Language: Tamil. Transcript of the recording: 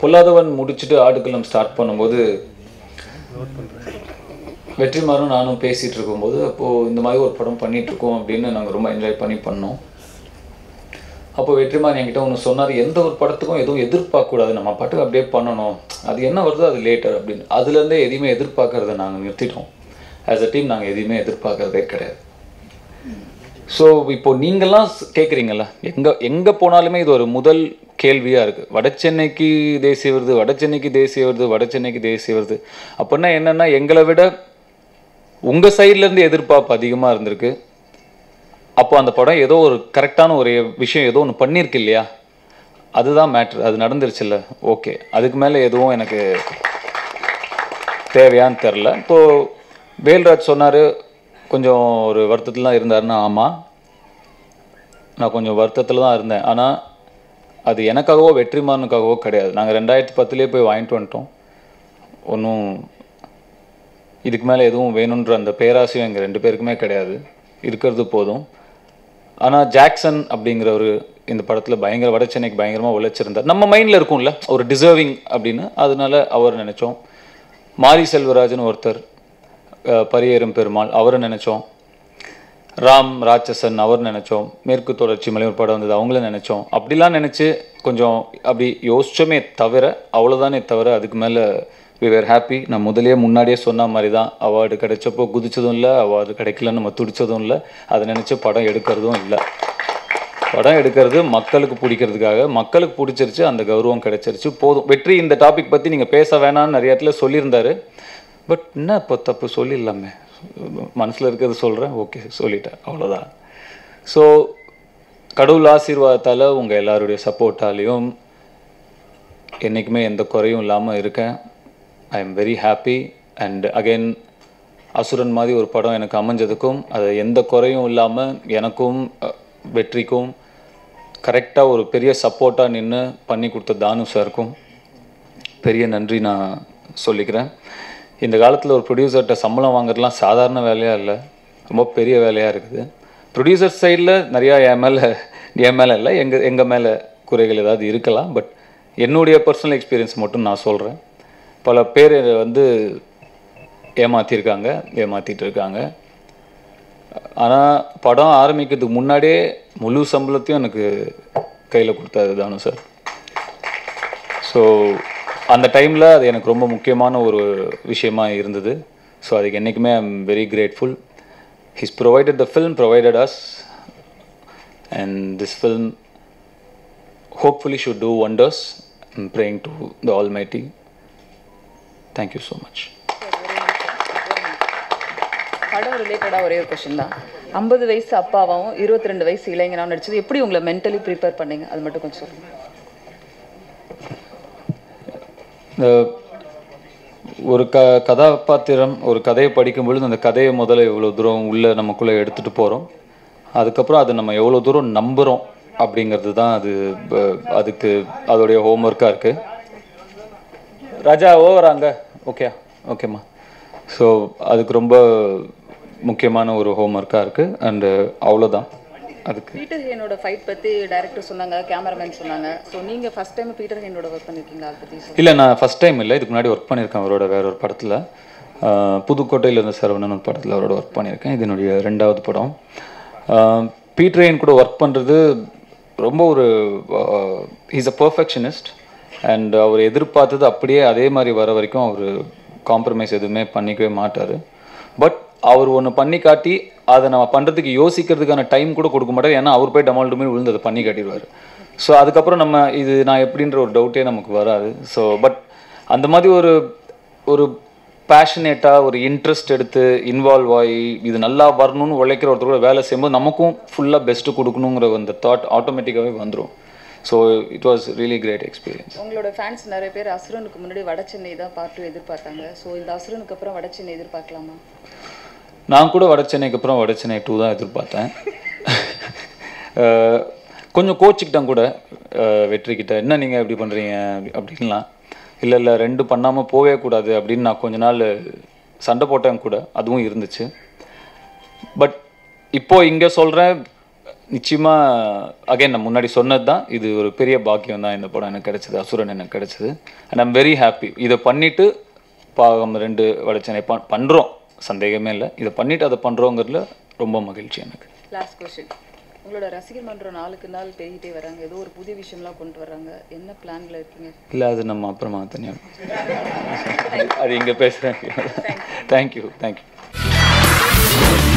பொல்லாதவன் முடிச்சுட்டு ஆடுகளம் ஸ்டார்ட் பண்ணும்போது வெற்றிமாறன் நானும் பேசிகிட்டு இருக்கும்போது அப்போது இந்த மாதிரி ஒரு படம் பண்ணிட்டு இருக்கோம் அப்படின்னு நாங்கள் ரொம்ப என்ஜாய் பண்ணி பண்ணோம் அப்போ வெற்றிமாறன் என்கிட்ட ஒன்று சொன்னார் எந்த ஒரு படத்துக்கும் எதுவும் எதிர்பார்க்கக்கூடாது நம்ம பாட்டுக்கு அப்படியே பண்ணணும் அது என்ன வருதோ அது லேட்டர் அப்படின்னு அதுலேருந்தே எதையுமே எதிர்பார்க்கறத நாங்கள் நிறுத்திட்டோம் ஆஸ் அ டீம் நாங்கள் எதையுமே எதிர்பார்க்கறதே கிடையாது ஸோ இப்போ நீங்கள்லாம் கேட்குறீங்கல்ல எங்கே எங்கே போனாலுமே இது ஒரு முதல் கேள்வியாக இருக்குது வட சென்னைக்கு தேசிய விருது வட சென்னைக்கு தேசிய விருது வட சென்னைக்கு தேசிய விருது அப்படின்னா என்னென்னா எங்களை விட உங்கள் சைட்லேருந்து எதிர்பார்ப்பு அதிகமாக இருந்திருக்கு அப்போ அந்த படம் ஏதோ ஒரு கரெக்டான ஒரு விஷயம் ஏதோ ஒன்று பண்ணியிருக்கு இல்லையா அதுதான் மேட்ரு அது நடந்துருச்சுல்ல ஓகே அதுக்கு மேலே எதுவும் எனக்கு தேவையான்னு தெரில இப்போது வேல்ராஜ் சொன்னார் கொஞ்சம் ஒரு வருத்தத்தில் தான் இருந்தாருன்னா ஆமாம் நான் கொஞ்சம் வருத்தத்தில் தான் இருந்தேன் ஆனால் அது எனக்காகவோ வெற்றிமாறனுக்காகவோ கிடையாது நாங்கள் ரெண்டாயிரத்தி பத்துலேயே போய் வாங்கிட்டு வந்துட்டோம் ஒன்றும் இதுக்கு மேலே எதுவும் வேணுன்ற அந்த பேராசையும் எங்கள் ரெண்டு பேருக்குமே கிடையாது இருக்கிறது போதும் ஆனால் ஜாக்சன் அப்படிங்கிறவர் இந்த படத்தில் பயங்கர வட சென்னைக்கு பயங்கரமாக உழைச்சிருந்தார் நம்ம மைண்டில் இருக்கும்ல ஒரு டிசர்விங் அப்படின்னு அதனால அவர் நினச்சோம் மாரி செல்வராஜன் ஒருத்தர் அஹ், பரியேறும் பெருமாள் அவரை நினச்சோம் ராம் ராட்சசன் அவர் நினச்சோம் மேற்கு தொடர்ச்சி மலை ஒரு படம் வந்தது அவங்கள நினச்சோம் அப்படிலாம் நினச்சி கொஞ்சம் அப்படி யோசிச்சோமே தவிர அவ்வளோதானே தவிர அதுக்கு மேலே வி வேர் ஹாப்பி நான் முதல்லயே முன்னாடியே சொன்ன மாதிரி தான் அவார்டு கிடைச்சப்போ குதிச்சதும் இல்லை அவார்டு கிடைக்கலன்னு நம்ம துடிச்சதும் இல்லை அதை நினச்சி படம் எடுக்கிறதும் இல்லை படம் எடுக்கிறது மக்களுக்கு பிடிக்கிறதுக்காக மக்களுக்கு பிடிச்சிருச்சு அந்த கௌரவம் கிடைச்சிருச்சு போதும் வெற்றி இந்த டாபிக் பற்றி நீங்கள் பேச வேணாம்னு நிறைய இடத்துல சொல்லியிருந்தாரு பட் என்ன இப்போ தப்பு சொல்லிடலாமே மனசில் இருக்கிறது சொல்கிறேன் ஓகே சொல்லிட்டேன் அவ்வளோதான் ஸோ கடவுள் ஆசீர்வாதத்தால் உங்கள் எல்லாருடைய சப்போர்ட்டாலையும் என்றைக்குமே எந்த குறையும் இல்லாமல் இருக்கேன் I am very happy and again Asuran மாதிரி ஒரு படம் எனக்கு அமைஞ்சதுக்கும் அது எந்த குறையும் இல்லாமல் எனக்கும் அஹ், வெற்றிக்கும் கரெக்டாக ஒரு பெரிய சப்போர்ட்டாக நின்று பண்ணி கொடுத்த தானு சாருக்கும் பெரிய நன்றி நான் சொல்லிக்கிறேன் இந்த காலத்தில் ஒரு ப்ரொடியூசர்கிட்ட சம்பளம் வாங்குறதுலாம் சாதாரண வேலையாக இல்லை ரொம்ப பெரிய வேலையாக இருக்குது ப்ரொடியூசர் சைடில் நிறையா என் மேலே என் மேலே இல்லை எங்கள் எங்கள் மேலே குறைகள் ஏதாவது இருக்கலாம் பட் என்னுடைய பர்சனல் எக்ஸ்பீரியன்ஸ் மட்டும் நான் சொல்கிறேன் பல பேர் வந்து ஏமாற்றிருக்காங்க ஏமாற்றிட்டு இருக்காங்க ஆனால் படம் ஆரம்பிக்கிறதுக்கு முன்னாடியே முழு சம்பளத்தையும் எனக்கு கையில் கொடுத்தாரு தானு சார் ஸோ அந்த டைமில் அது எனக்கு ரொம்ப முக்கியமான ஒரு விஷயமா இருந்தது ஸோ அதுக்கு என்றைக்குமே I am very grateful his provided the film provided us and this film hopefully should do wonders. I'm praying to the Almighty. Thank you so much. படம் ரிலேட்டடாக ஒரே ஒரு கொஷின் தான் ஐம்பது வயசு அப்பாவாகவும் இருபத்தி ரெண்டு வயசு இளைஞனாகவும் நடிச்சது எப்படி உங்களை மென்டலி ப்ரிப்பேர் பண்ணீங்க அது மட்டும் கொஞ்சம் சொல்லுங்க இந்த ஒரு க கதாபாத்திரம் ஒரு கதையை படிக்கும் பொழுது அந்த கதையை முதல்ல எவ்வளோ தூரம் உள்ளே நமக்குள்ளே எடுத்துகிட்டு போகிறோம் அதுக்கப்புறம் அதை நம்ம எவ்வளோ தூரம் நம்புகிறோம் அப்படிங்கிறது தான் அது ப- அதுக்கு அதோடைய ஹோம்ஒர்க்காக இருக்குது ராஜா ஓவராங்க ஓகே ஓகேம்மா ஸோ அதுக்கு ரொம்ப முக்கியமான ஒரு ஹோம்ஒர்க்காக இருக்குது அண்டு அவ்வளோதான் அதுக்கு பீட்டர் ஹேனோட ஃபைட் பற்றி டைரக்டர் சொன்னாங்க கேமராமேன் சொன்னாங்க ஸோ நீங்கள் ஃபர்ஸ்ட் டைம் பீட்டர் ஹேனோட ஒர்க் பண்ணியிருக்கீங்களா அதை பற்றி சொல்லுங்க இல்லை நான் ஃபஸ்ட் டைம் இல்லை இதுக்கு முன்னாடி ஒர்க் பண்ணியிருக்கேன் அவரோட வேற ஒரு படத்தில் புதுக்கோட்டையில் இருந்த சரவணன் ஒரு படத்தில் அவரோட ஒர்க் பண்ணியிருக்கேன் இது என்னுடைய ரெண்டாவது படம் பீட்ரெயின் கூட ஒர்க் பண்ணுறது ரொம்ப ஒரு இஸ் அ பர்ஃபெக்ஷனிஸ்ட் அண்ட் அவர் எதிர்பார்த்தது அப்படியே அதே மாதிரி வர வரைக்கும் அவர் காம்ப்ரமைஸ் எதுவுமே பண்ணிக்கவே மாட்டார் பட் அவர் ஒன்று பண்ணி காட்டி அதை நம்ம பண்ணுறதுக்கு யோசிக்கிறதுக்கான டைம் கூட கொடுக்க மாட்டார் ஏன்னா அவர் போய் டமால் டுமில் விழுந்து அதை பண்ணி காட்டிடுவார் ஸோ அதுக்கப்புறம் நம்ம இது நான் எப்படின்ற ஒரு டவுட்டே நமக்கு வராது ஸோ பட் அந்த மாதிரி ஒரு ஒரு பேஷனேட்டாக ஒரு இன்ட்ரெஸ்ட் எடுத்து இன்வால்வ் ஆகி இது நல்லா வரணும்னு உழைக்கிற ஒருத்தர் கூட வேலை செய்யும்போது நமக்கும் ஃபுல்லாக பெஸ்ட்டு கொடுக்கணுங்கிற அந்த தாட் ஆட்டோமேட்டிக்காகவே வந்துடும் so it was really great experience உங்களோட ஃபேன்ஸ் நிறைய பேர் அசுரனுக்கு முன்னாடி வட சென்னை தான் பார்ட் டூ எதிர்பார்த்தாங்க ஸோ இந்த அசுரனுக்கு அப்புறம் வட சென்னை எதிர்பார்க்கலாமா நான் கூட வட சென்னைக்கு அப்புறம் வட சென்னை டூ தான் எதிர்பார்த்தேன் அஹ் கொஞ்சம் கோச்சிக்கிட்டேன் கூட அஹ் வெற்றிக்கிட்ட என்ன நீங்கள் இப்படி பண்ணுறீங்க அப்படின்லாம் இல்லை இல்லை ரெண்டு பண்ணாமல் போகவே கூடாது அப்படின்னு நான் கொஞ்ச நாள் சண்டை போட்டேன் கூட அதுவும் இருந்துச்சு பட் இப்போ இங்கே சொல்கிறேன் நிச்சயமாக அகைன் நான் முன்னாடி சொன்னது தான் இது ஒரு பெரிய பாக்கியம் தான் இந்த படம் எனக்கு கிடைச்சது அசுரன் எனக்கு கிடைச்சது அண்ட் ஐம் வெரி ஹாப்பி இதை பண்ணிவிட்டு பாகம் ரெண்டு வடச்சனை ப பண்ணுறோம் சந்தேகமே இல்லை இதை பண்ணிவிட்டு அதை பண்ணுறோங்கிறதுல ரொம்ப மகிழ்ச்சி எனக்கு லாஸ்ட் கொஸ்டின் உங்களோட ரசிகர் மன்றம் நாளுக்கு நாள் பெருகிட்டே வராங்க ஏதோ ஒரு புதிய விஷயம்லாம் கொண்டு வர்றாங்க என்ன பிளான்ல இருக்கீங்க இல்லை அது நம்ம அப்புறமா தனியாக அது இங்கே பேசுகிறேன் தேங்க்யூ தேங்க்யூ